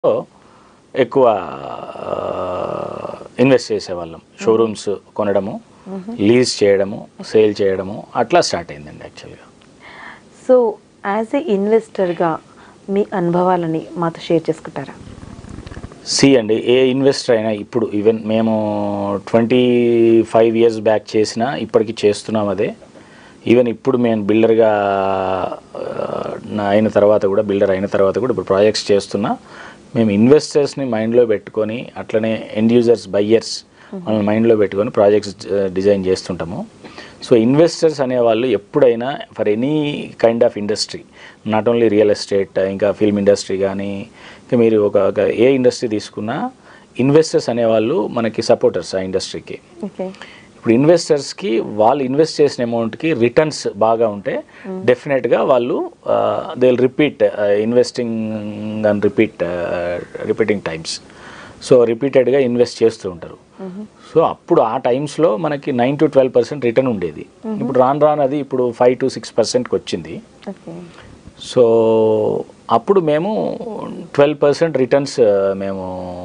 ఎక్కువ ఇన్వెస్ట్ చేసేవాళ్ళం షోరూమ్స్ కొనడము లీజ్ చేయడము సేల్ చేయడము అట్లా స్టార్ట్ అయిందండి యాక్చువల్గా సో యాజ్ ఏ ఇన్వెస్టర్గా మీ అనుభవాలని మాతో షేర్ చేసుకుంటారా సి అండి ఏ ఇన్వెస్టర్ అయినా ఇప్పుడు ఈవెన్ మేము ట్వంటీ ఫైవ్ ఇయర్స్ బ్యాక్ చేసినా ఇప్పటికి చేస్తున్నాం అదే ఈవెన్ ఇప్పుడు మేము బిల్డర్గా అయిన తర్వాత కూడా బిల్డర్ అయిన తర్వాత కూడా ఇప్పుడు ప్రాజెక్ట్స్ చేస్తున్నా మేము ఇన్వెస్టర్స్ని మైండ్లో పెట్టుకొని అట్లనే ఎండ్ యూజర్స్ బయ్యర్స్ వాళ్ళని మైండ్లో పెట్టుకొని ప్రాజెక్ట్స్ డిజైన్ చేస్తుంటాము సో ఇన్వెస్టర్స్ అనేవాళ్ళు ఎప్పుడైనా for any kind of industry not only real estate ఇంకా ఫిల్మ్ ఇండస్ట్రీ కానీ ఇంకా మీరు ఒక ఒక ఏ ఇండస్ట్రీ తీసుకున్నా ఇన్వెస్టర్స్ అనేవాళ్ళు మనకి సపోర్టర్స్ ఆ ఇండస్ట్రీకి ఓకే ఇప్పుడు ఇన్వెస్టర్స్కి వాళ్ళు ఇన్వెస్ట్ చేసిన అమౌంట్కి రిటర్న్స్ బాగా ఉంటే డెఫినెట్గా వాళ్ళు they will repeat investing and repeat repeating times so రిపీటెడ్గా ఇన్వెస్ట్ చేస్తూ ఉంటారు సో అప్పుడు ఆ టైమ్స్లో మనకి nine to twelve percent return ఉండేది ఇప్పుడు రాను రాను అది ఇప్పుడు ఫైవ్ టు సిక్స్ పర్సెంట్కి వచ్చింది ఓకే సో అప్పుడు మేము ట్వెల్వ్ పర్సెంట్ రిటర్న్స్ మేము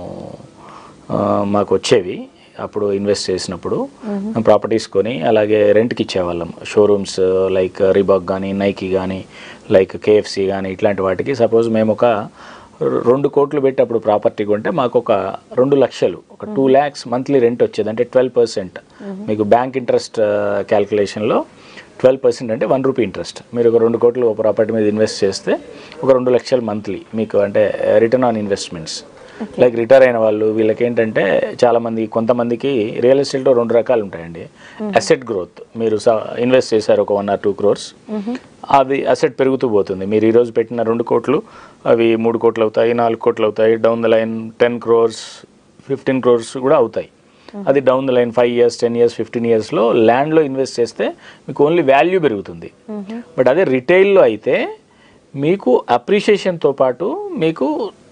ఆ, మాకు వచ్చేవి అప్పుడు ఇన్వెస్ట్ చేసినప్పుడు ప్రాపర్టీస్ కొని అలాగే రెంట్కి ఇచ్చేవాళ్ళం షోరూమ్స్ లైక్ రిబాక్ కానీ నైకి కానీ లైక్ కేఎఫ్సి కానీ ఇట్లాంటి వాటికి సపోజ్ మేము ఒక రెండు కోట్లు పెట్టి అప్పుడు ప్రాపర్టీ కొంటే మాకు ఒక రెండు లక్షలు ఒక టూ ల్యాక్స్ మంత్లీ రెంట్ వచ్చేది అంటే ట్వెల్వ్ పర్సెంట్ మీకు బ్యాంక్ ఇంట్రెస్ట్ క్యాల్కులేషన్లో ట్వెల్వ్ పర్సెంట్ అంటే వన్ రూపీ ఇంట్రెస్ట్ మీరు ఒక రెండు కోట్లు ప్రాపర్టీ మీద ఇన్వెస్ట్ చేస్తే ఒక రెండు లక్షలు మంత్లీ మీకు అంటే return on investments like retire అయిన వాళ్ళు వీళ్ళకి ఏంటంటే చాలామంది కొంతమందికి రియల్ ఎస్టేట్లో రెండు రకాలు ఉంటాయండి అసెట్ గ్రోత్ మీరు ఇన్వెస్ట్ చేశారు ఒక వన్ ఆర్ టూ క్రోర్స్ అది అసెట్ పెరుగుతూ పోతుంది మీరు ఈరోజు పెట్టిన రెండు కోట్లు అవి మూడు కోట్లు అవుతాయి నాలుగు కోట్లు అవుతాయి down the line ten crores fifteen crores కూడా అవుతాయి అది down the line five years ten years fifteen ఇయర్స్లో ల్యాండ్లో ఇన్వెస్ట్ చేస్తే మీకు ఓన్లీ వాల్యూ పెరుగుతుంది బట్ అదే రిటైల్లో అయితే మీకు అప్రిషియేషన్తో పాటు మీకు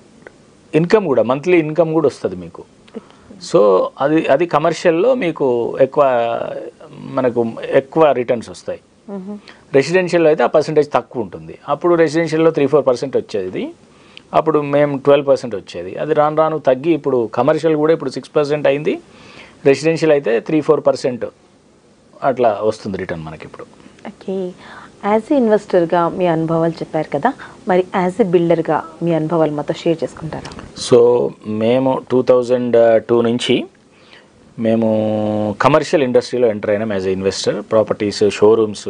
ఇన్కమ్ కూడా మంత్లీ ఇన్కమ్ కూడా వస్తుంది మీకు సో అది అది కమర్షియల్లో మీకు ఎక్కువ మనకు ఎక్కువ రిటర్న్స్ వస్తాయి రెసిడెన్షియల్లో అయితే ఆ పర్సంటేజ్ తక్కువ ఉంటుంది అప్పుడు రెసిడెన్షియల్లో త్రీ ఫోర్ పర్సెంట్ వచ్చేది అప్పుడు మేము ట్వెల్వ్ పర్సెంట్ వచ్చేది అది రాను రాను తగ్గి ఇప్పుడు కమర్షియల్ కూడా ఇప్పుడు సిక్స్ పర్సెంట్ అయింది రెసిడెన్షియల్ అయితే త్రీ ఫోర్ పర్సెంట్ అట్లా వస్తుంది రిటర్న్ మనకి ఇప్పుడు ఓకే యాజ్ ఏ ఇన్వెస్టర్గా మీ అనుభవాలు చెప్పారు కదా మరి యాజ్ ఏ బిల్డర్గా మీ అనుభవాలు మాతో షేర్ చేసుకుంటారా సో మేము టూ థౌజండ్ టూ నుంచి మేము కమర్షియల్ ఇండస్ట్రీలో ఎంటర్ అయినాం as a investor properties showrooms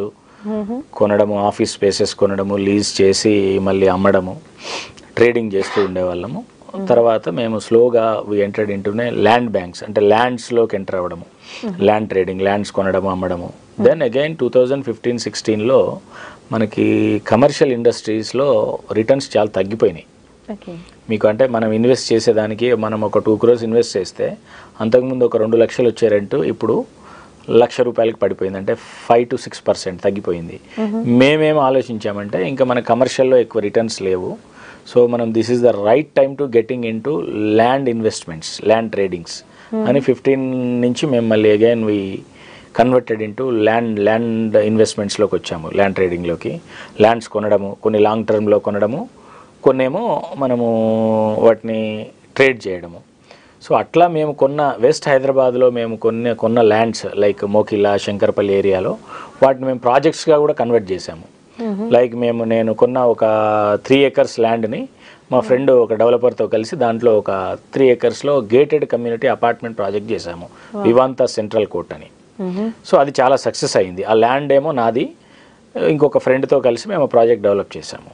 కొనడము ఆఫీస్ స్పేసెస్ కొనడము లీజ్ చేసి మళ్ళీ అమ్మడము ట్రేడింగ్ చేస్తూ ఉండేవాళ్ళము తర్వాత మేము స్లోగా వి ఎంటర్డ్ ఇంటూనే ల్యాండ్ బ్యాంక్స్ అంటే ల్యాండ్స్లోకి ఎంటర్ అవ్వడము ల్యాండ్ ట్రేడింగ్ ల్యాండ్స్ కొనడము అమ్మడము then again two thousand fifteen సిక్స్టీన్లో మనకి కమర్షియల్ ఇండస్ట్రీస్లో రిటర్న్స్ చాలా తగ్గిపోయినాయి ఓకే మీకు అంటే మనం ఇన్వెస్ట్ చేసేదానికి మనం ఒక టూ క్రోర్స్ ఇన్వెస్ట్ చేస్తే అంతకుముందు ఒక రెండు లక్షలు వచ్చే రెంట్ ఇప్పుడు లక్ష రూపాయలకి పడిపోయింది అంటే ఫైవ్ టు సిక్స్ పర్సెంట్ తగ్గిపోయింది మేమేం ఆలోచించామంటే ఇంకా మన కమర్షియల్లో ఎక్కువ రిటర్న్స్ లేవు సో మనం this is the right time to getting in to land investments land tradings అని ఫిఫ్టీన్ నుంచి మేము మళ్ళీ again we converted into land land ఇన్వెస్ట్మెంట్స్లోకి వచ్చాము ల్యాండ్ ట్రేడింగ్లోకి ల్యాండ్స్ కొనడము కొన్ని లాంగ్ టర్మ్లో కొనడము కొన్నేమో మనము వాటిని ట్రేడ్ చేయడము సో అట్లా మేము కొన్న వెస్ట్ హైదరాబాద్లో మేము కొన్న కొన్న ల్యాండ్స్ లైక్ మోకిలా శంకరపల్లి ఏరియాలో వాటిని మేము ప్రాజెక్ట్స్గా కూడా కన్వర్ట్ చేసాము లైక్ మేము నేను కొన్న ఒక త్రీ ఎకర్స్ ల్యాండ్ని మా ఫ్రెండ్ ఒక డెవలపర్తో కలిసి దాంట్లో ఒక త్రీ ఎకర్స్లో గేటెడ్ కమ్యూనిటీ అపార్ట్మెంట్ ప్రాజెక్ట్ చేశాము వివాంత సెంట్రల్ కోర్ట్ అని సో అది చాలా సక్సెస్ అయింది ఆ ల్యాండ్ ఏమో నాది ఇంకొక ఫ్రెండ్తో కలిసి మేము ప్రాజెక్ట్ డెవలప్ చేసాము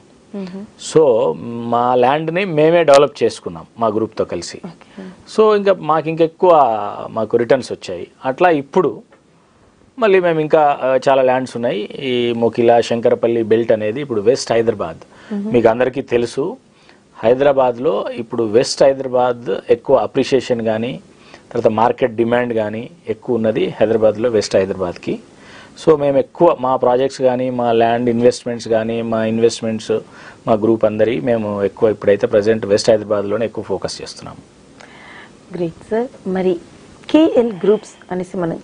సో మా ల్యాండ్ని మేమే డెవలప్ చేసుకున్నాం మా గ్రూప్తో కలిసి సో ఇంకా మాకు ఇంకెక్కువ మాకు రిటర్న్స్ వచ్చాయి అట్లా ఇప్పుడు మళ్ళీ మేము ఇంకా ఆ, చాలా ల్యాండ్స్ ఉన్నాయి ఈ మొకిలా శంకరపల్లి బెల్ట్ అనేది ఇప్పుడు వెస్ట్ హైదరాబాద్ మీకు అందరికీ తెలుసు హైదరాబాద్లో ఇప్పుడు వెస్ట్ హైదరాబాద్ ఎక్కువ అప్రిషియేషన్ కానీ తర్వాత మార్కెట్ డిమాండ్ కానీ ఎక్కువ ఉన్నది హైదరాబాద్లో వెస్ట్ హైదరాబాద్కి సో మేము ఎక్కువ మా ప్రాజెక్ట్స్ కానీ మా ల్యాండ్ ఇన్వెస్ట్మెంట్స్ కానీ మా ఇన్వెస్ట్మెంట్స్ మా గ్రూప్ అందరి మేము ఎక్కువ ఇప్పుడైతే ప్రజెంట్ వెస్ట్ హైదరాబాద్లోనే ఎక్కువ ఫోకస్ చేస్తున్నాము గ్రేట్ సార్ మరి కేఎల్ గ్రూప్స్ అనేసి మనం